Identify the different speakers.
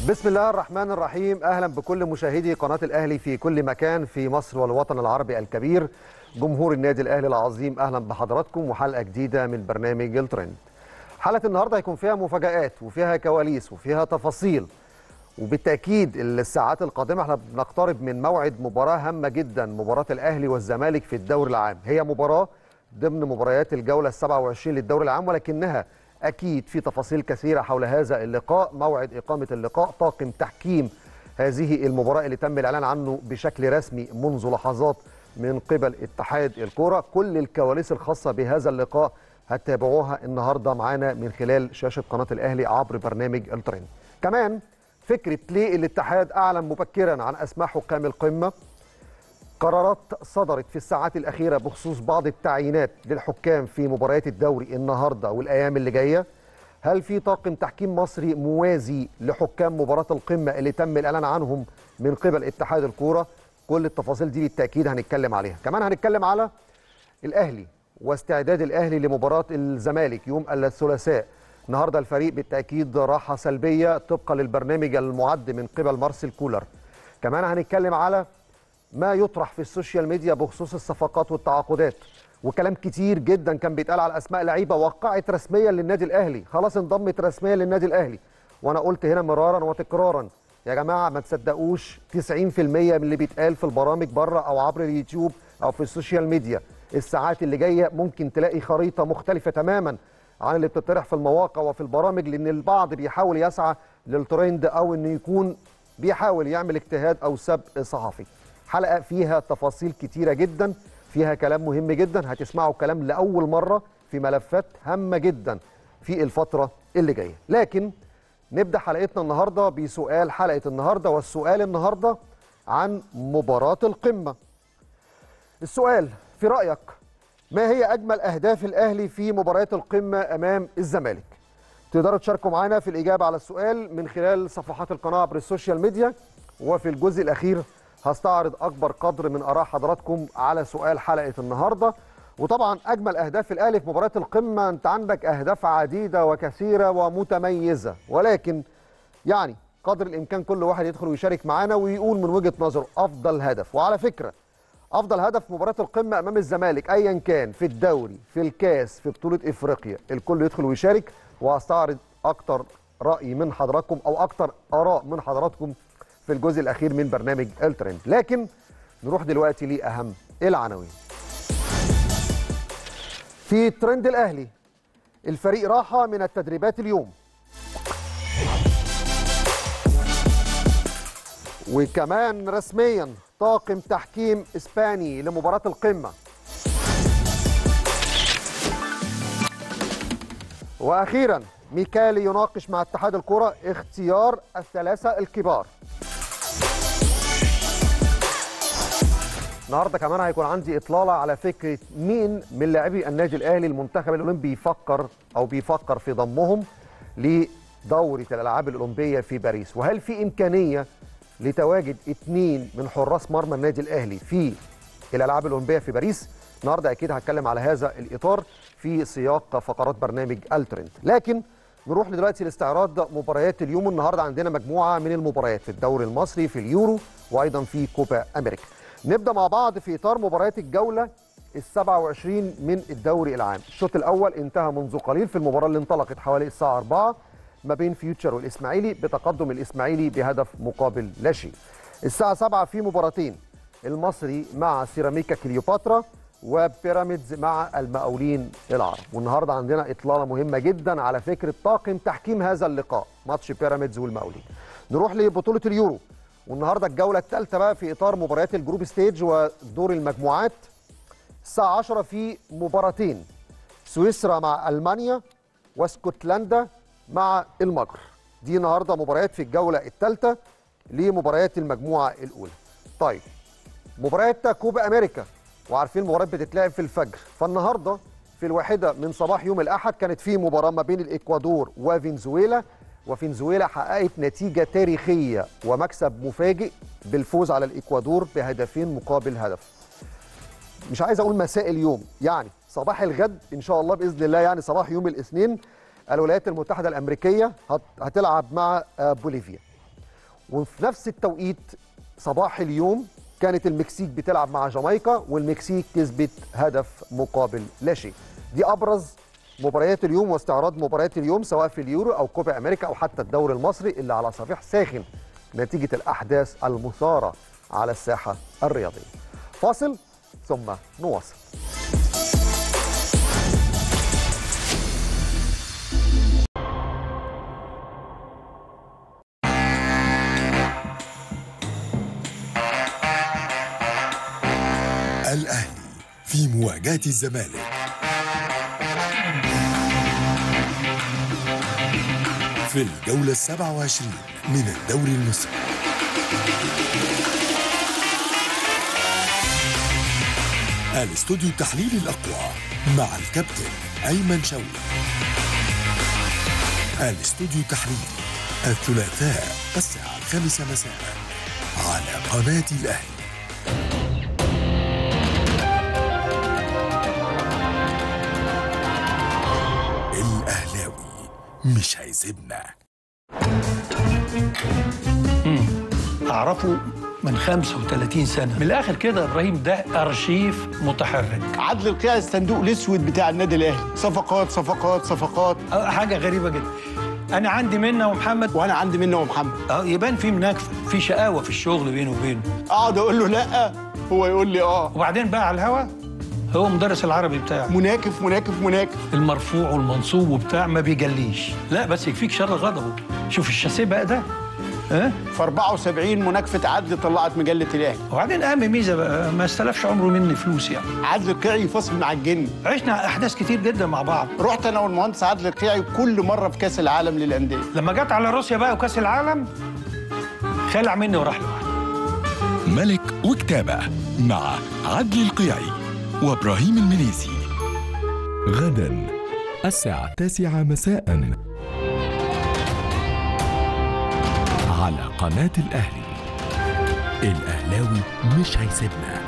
Speaker 1: بسم الله الرحمن الرحيم اهلا بكل مشاهدي قناه الاهلي في كل مكان في مصر والوطن العربي الكبير جمهور النادي الاهلي العظيم اهلا بحضراتكم وحلقه جديده من برنامج الترند حلقه النهارده هيكون فيها مفاجات وفيها كواليس وفيها تفاصيل وبالتاكيد الساعات القادمه احنا بنقترب من موعد مباراه هامه جدا مباراه الاهلي والزمالك في الدوري العام هي مباراه ضمن مباريات الجوله ال27 للدوري العام ولكنها اكيد في تفاصيل كثيره حول هذا اللقاء موعد اقامه اللقاء طاقم تحكيم هذه المباراه اللي تم الاعلان عنه بشكل رسمي منذ لحظات من قبل اتحاد الكره كل الكواليس الخاصه بهذا اللقاء هتتابعوها النهارده معانا من خلال شاشه قناه الاهلي عبر برنامج الترند كمان فكره ليه الاتحاد اعلن مبكرا عن اسماء حكام القمه قرارات صدرت في الساعات الأخيرة بخصوص بعض التعيينات للحكام في مباريات الدوري النهاردة والأيام اللي جاية هل في طاقم تحكيم مصري موازي لحكام مباراة القمة اللي تم الإعلان عنهم من قبل اتحاد الكورة كل التفاصيل دي بالتأكيد هنتكلم عليها كمان هنتكلم على الأهلي واستعداد الأهلي لمباراة الزمالك يوم الثلاثاء النهارده الفريق بالتأكيد راحة سلبية طبقا للبرنامج المعد من قبل مارسيل كولر كمان هنتكلم على ما يطرح في السوشيال ميديا بخصوص الصفقات والتعاقدات وكلام كتير جدا كان بيتقال على اسماء لعيبه وقعت رسميا للنادي الاهلي خلاص انضمت رسميا للنادي الاهلي وانا قلت هنا مرارا وتكرارا يا جماعه ما تصدقوش 90% من اللي بيتقال في البرامج بره او عبر اليوتيوب او في السوشيال ميديا الساعات اللي جايه ممكن تلاقي خريطه مختلفه تماما عن اللي بتطرح في المواقع وفي البرامج لان البعض بيحاول يسعى للترند او انه يكون بيحاول يعمل اجتهاد او سبق صحفي حلقه فيها تفاصيل كتيره جدا فيها كلام مهم جدا هتسمعوا كلام لاول مره في ملفات هامه جدا في الفتره اللي جايه لكن نبدا حلقتنا النهارده بسؤال حلقه النهارده والسؤال النهارده عن مباراه القمه السؤال في رايك ما هي اجمل اهداف الاهلي في مباريات القمه امام الزمالك تقدروا تشاركوا معنا في الاجابه على السؤال من خلال صفحات القناه عبر السوشيال ميديا وفي الجزء الاخير هستعرض اكبر قدر من اراء حضراتكم على سؤال حلقه النهارده وطبعا اجمل اهداف الاهلي في مباراه القمه انت عندك اهداف عديده وكثيره ومتميزه ولكن يعني قدر الامكان كل واحد يدخل ويشارك معانا ويقول من وجهه نظره افضل هدف وعلى فكره افضل هدف في مباراه القمه امام الزمالك ايا كان في الدوري في الكاس في بطوله افريقيا الكل يدخل ويشارك وهستعرض اكتر راي من حضراتكم او اكتر اراء من حضراتكم في الجزء الاخير من برنامج الترند لكن نروح دلوقتي لاهم العناوين في ترند الاهلي الفريق راحه من التدريبات اليوم وكمان رسميا طاقم تحكيم اسباني لمباراه القمه واخيرا ميكالي يناقش مع اتحاد الكره اختيار الثلاثه الكبار النهارده كمان هيكون عندي اطلاله على فكره مين من لاعبي النادي الاهلي المنتخب الاولمبي بيفكر او بيفكر في ضمهم لدوره الالعاب الاولمبيه في باريس وهل في امكانيه لتواجد اثنين من حراس مرمى النادي الاهلي في الالعاب الاولمبيه في باريس النهارده اكيد هتكلم على هذا الاطار في سياق فقرات برنامج الترند لكن نروح دلوقتي لاستعراض مباريات اليوم النهارده عندنا مجموعه من المباريات في الدوري المصري في اليورو وايضا في كوبا امريكا نبدا مع بعض في اطار مباريات الجوله ال 27 من الدوري العام الشوط الاول انتهى منذ قليل في المباراه اللي انطلقت حوالي الساعه 4 ما بين فيوتشر والاسماعيلي بتقدم الاسماعيلي بهدف مقابل لا شيء الساعه 7 في مباراتين المصري مع سيراميكا كليوباترا وبيراميدز مع المقاولين العرب والنهارده عندنا اطلاله مهمه جدا على فكره طاقم تحكيم هذا اللقاء ماتش بيراميدز والمقاولين نروح لبطوله اليورو والنهارده الجوله الثالثه بقى في اطار مباريات الجروب ستيج ودور المجموعات الساعه 10 في مباراتين سويسرا مع المانيا واسكتلندا مع المجر دي النهارده مباريات في الجوله الثالثه لمباريات المجموعه الاولى طيب مباريات كوبا امريكا وعارفين المباريات بتتلعب في الفجر فالنهارده في الواحده من صباح يوم الاحد كانت في مباراه ما بين الاكوادور وفنزويلا وفنزويلا حققت نتيجه تاريخيه ومكسب مفاجئ بالفوز على الاكوادور بهدفين مقابل هدف مش عايز اقول مساء اليوم يعني صباح الغد ان شاء الله باذن الله يعني صباح يوم الاثنين الولايات المتحده الامريكيه هت- هتلعب مع آه، بوليفيا وفي نفس التوقيت صباح اليوم كانت المكسيك بتلعب مع جامايكا والمكسيك كسبت هدف مقابل لا شيء دي ابرز مباريات اليوم واستعراض مباريات اليوم سواء في اليورو او كوبا امريكا او حتى الدوري المصري اللي على صفيح ساخن نتيجه الاحداث المثاره على الساحه الرياضيه فاصل ثم نواصل
Speaker 2: الأهلي في مواجهة الزمالك في الجولة السبع وعشرين من الدوري المصري الاستوديو التحليلي الأقوى مع الكابتن أيمن شوقي الاستوديو التحليلي الثلاثاء الساعة الخامسة مساء على قناة الأهلي الأهلاوي مش هيسيبنا
Speaker 3: اعرفه من 35 سنه من الاخر كده ابراهيم ده ارشيف متحرك
Speaker 4: عدل القيع الصندوق الاسود بتاع النادي الاهلي صفقات صفقات صفقات
Speaker 3: أه، حاجه غريبه جدا انا عندي منه ومحمد
Speaker 4: وانا عندي منه ومحمد
Speaker 3: اه يبان في مناكفه في شقاوه في الشغل بينه وبينه
Speaker 4: اقعد اقول له لا هو يقول لي اه
Speaker 3: وبعدين بقى على الهوا هو مدرس العربي بتاعه
Speaker 4: مناكف مناكف مناكف
Speaker 3: المرفوع والمنصوب وبتاع ما بيجليش لا بس يكفيك شر غضبه شوف الشاسيه بقى ده ها
Speaker 4: في 74 مناكفه عدل طلعت مجله الاهلي
Speaker 3: وبعدين اهم ميزه بقى ما استلفش عمره مني فلوس يعني
Speaker 4: عدل القيعي فصل مع الجن
Speaker 3: عشنا احداث كتير جدا مع بعض
Speaker 4: رحت انا والمهندس عدل القيعي كل مره في كاس العالم للانديه
Speaker 3: لما جت على روسيا بقى وكاس العالم خلع مني وراح لوحده
Speaker 2: ملك وكتابة مع عدلي القيعي وإبراهيم المنيسي غدا الساعة التاسعة مساء على قناة الأهلي الأهلاوي مش هيسيبنا